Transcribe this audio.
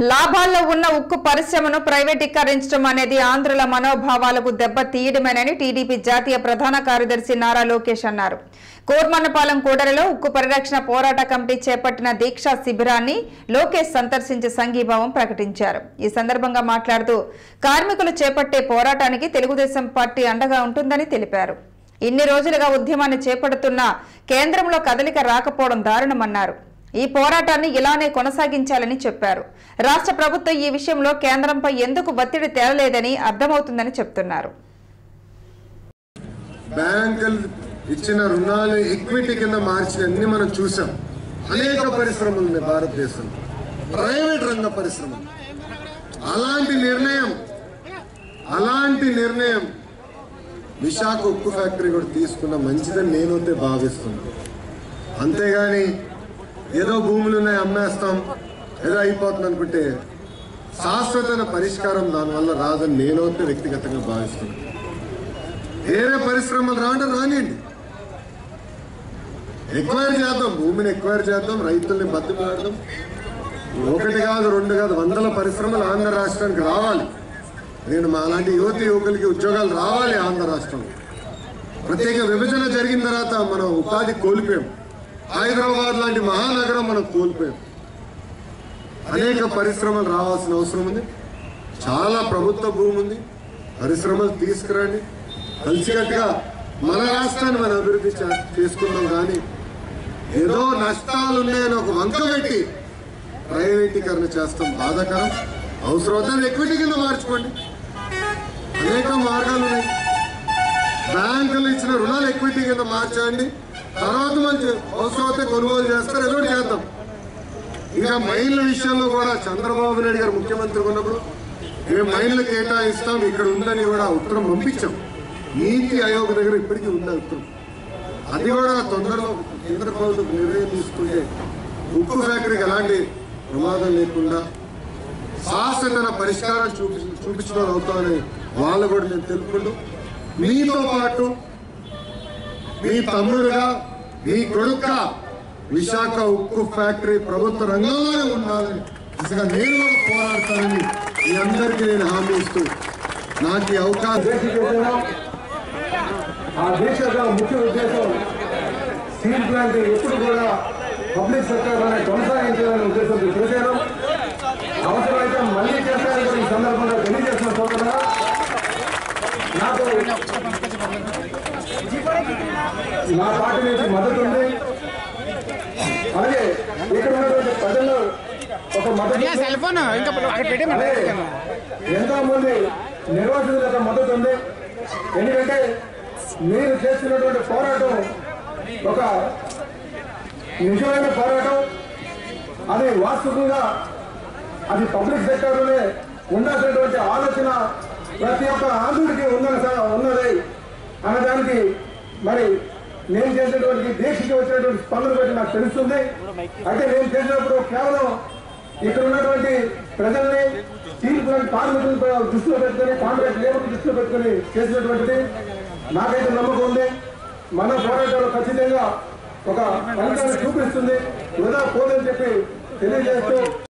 లాభాల్లో ఉన్న ఉక్కు పరిశ్రమను ప్రైవేటీకరించడం అనేది ఆంధ్రుల మనోభావాలకు దెబ్బ తీయడమేనని టీడీపీ జాతీయ ప్రధాన కార్యదర్శి నారా లోకేష్ అన్నారు కోర్మన్నపాలెం కూడలిలో ఉక్కు పరిరక్షణ పోరాట కమిటీ చేపట్టిన దీక్షా శిబిరాన్ని లోకేష్ సందర్శించి సంఘీభావం ప్రకటించారు ఈ సందర్భంగా మాట్లాడుతూ కార్మికులు చేపట్టే పోరాటానికి తెలుగుదేశం పార్టీ అండగా ఉంటుందని తెలిపారు ఇన్ని రోజులుగా ఉద్యమాన్ని చేపడుతున్న కేంద్రంలో కదలిక రాకపోవడం దారుణమన్నారు ఈ పోరాటాన్ని ఇలానే కొనసాగించాలని చెప్పారు రాష్ట్ర ప్రభుత్వం ఈ విషయంలో కేంద్రంపై ఎందుకు ఒత్తిడి తేలలేదని అర్థమవుతుందని చెప్తున్నారు బ్యాంకులు ఇచ్చిన రుణాలు ఈక్విటీ కింద మార్చినన్ని మనం చూసాం అనేక పరిశ్రమలు ఉన్నాయి భారతదేశంలో ప్రైవేట్ రంగ పరిశ్రమలు అలాంటి నిర్ణయం అలాంటి నిర్ణయం విశాఖ ఉక్కు ఫ్యాక్టరీ కూడా తీసుకున్న మంచిదని నేనైతే భావిస్తున్నాను అంతేగాని ఏదో భూములు ఉన్నాయి అమ్మేస్తాం ఏదో అయిపోతుంది అనుకుంటే శాశ్వతమైన పరిష్కారం దానివల్ల రాదని నేనైతే వ్యక్తిగతంగా భావిస్తున్నాను వేరే పరిశ్రమలు రాండి రానియండి ఎక్వైర్ చేద్దాం భూమిని ఎక్వైర్ చేద్దాం రైతుల్ని బద్దు పెడదాం ఒకటి కాదు రెండు కాదు వందల పరిశ్రమలు ఆంధ్ర రాష్ట్రానికి రావాలి నేను మా లాంటి యువతి యువకులకి ఉద్యోగాలు రావాలి ఆంధ్ర రాష్ట్రంలో ప్రత్యేక విభజన జరిగిన తర్వాత మనం ఉపాధి కోల్పోయాం హైదరాబాద్ లాంటి మహానగరం మనం కోల్పోయాం అనేక పరిశ్రమలు రావాల్సిన అవసరం ఉంది చాలా ప్రభుత్వ భూమి ఉంది పరిశ్రమలు తీసుకురండి కలిసికట్టుగా మన రాష్ట్రాన్ని మనం అభివృద్ధి చే- చేసుకుందాం కానీ ఏదో నష్టాలు ఉన్నాయని ఒక వంక పెట్టి ప్రైవేటీకరణ చేస్తాం బాధాకరం అవసరం ఎక్విటీ కింద మార్చుకోండి అనేక మార్గాలు ఉన్నాయి బ్యాంకులు ఇచ్చిన రుణాలు ఎక్విటీ కింద మార్చండి తర్వాత మంచి అవసరమైతే కొనుగోలు చేస్తారు ఏదో ఒకటి చేద్దాం ఇంకా మైన్ల విషయంలో కూడా చంద్రబాబు నాయుడు గారు ముఖ్యమంత్రి ఉన్నప్పుడు మేము మైన్లు కేటాయిస్తాం ఇక్కడ ఉందని కూడా ఉత్తరం పంపించాం నీతి ఆయోగ్ దగ్గర ఇప్పటికీ ఉంది ఆ ఉత్తరం అది కూడా తొందరలో కేంద్ర ప్రభుత్వం నిర్ణయం తీసుకుంటే ఉక్కు ఫ్యాక్టరీకి ఎలాంటి ప్రమాదం లేకుండా శాశ్వతన పరిష్కారం చూపి చూపించడం అవుతామని వాళ్ళు కూడా నేను తెలుపుకుంటూ మీతో పాటు మీ తమ్ముడుగా మీ కొడుక విశాఖ ఉక్కు ఫ్యాక్టరీ ప్రభుత్వ రంగంలోనే ఉండాలని దిశగా నేను కూడా పోరాడతానని మీ అందరికీ నేను హామీ ఇస్తూ నాకు ఈ అవకాశం దీక్ష చేశాను ఆ దీక్ష యొక్క ముఖ్య ఉద్దేశం స్టీల్ ప్లాంట్ ఎప్పుడు కూడా పబ్లిక్ సెక్టర్ అనే కొనసాగించాలనే ఉద్దేశంతో చేశాను అవసరమైతే మళ్ళీ చేస్తానని కూడా ఈ సందర్భంగా తెలియజేసిన సోదరుగా నాకు నా పార్టీ నుంచి మద్దతు ఉంది అలాగే ఇక్కడ ఉన్నటువంటి ప్రజల్లో ఒక మద్దతు ఉంది. సెల్ ఫోన్ ఇంకా అక్కడ పెట్టి అలాగే ఎంతో మంది నిర్వాసితుల యొక్క మద్దతు ఉంది ఎందుకంటే మీరు చేస్తున్నటువంటి పోరాటం ఒక నిజమైన పోరాటం అది వాస్తవంగా అది పబ్లిక్ సెక్టర్లోనే ఉండాల్సినటువంటి ఆలోచన ప్రతి ఒక్క ఆంధ్రుడికి ఉన్నది స- ఉన్నది అన్నదానికి మరి నేను చేసినటువంటి దీక్షకి వచ్చినటువంటి స్పందన బట్టి నాకు తెలుస్తుంది అయితే నేను చేసినప్పుడు కేవలం ఇక్కడ ఉన్నటువంటి ప్రజల్ని స్టీల్ ప్లాంట్ కార్మికులను దృష్టిలో పెట్టుకుని కాంట్రాక్ట్ లేబర్ దృష్టిలో పెట్టుకుని చేసినటువంటిది నాకైతే నమ్మకం ఉంది మన పోరాటాలు ఖచ్చితంగా ఒక ఫలితాన్ని చూపిస్తుంది వృధా పోదని చెప్పి తెలియజేస్తూ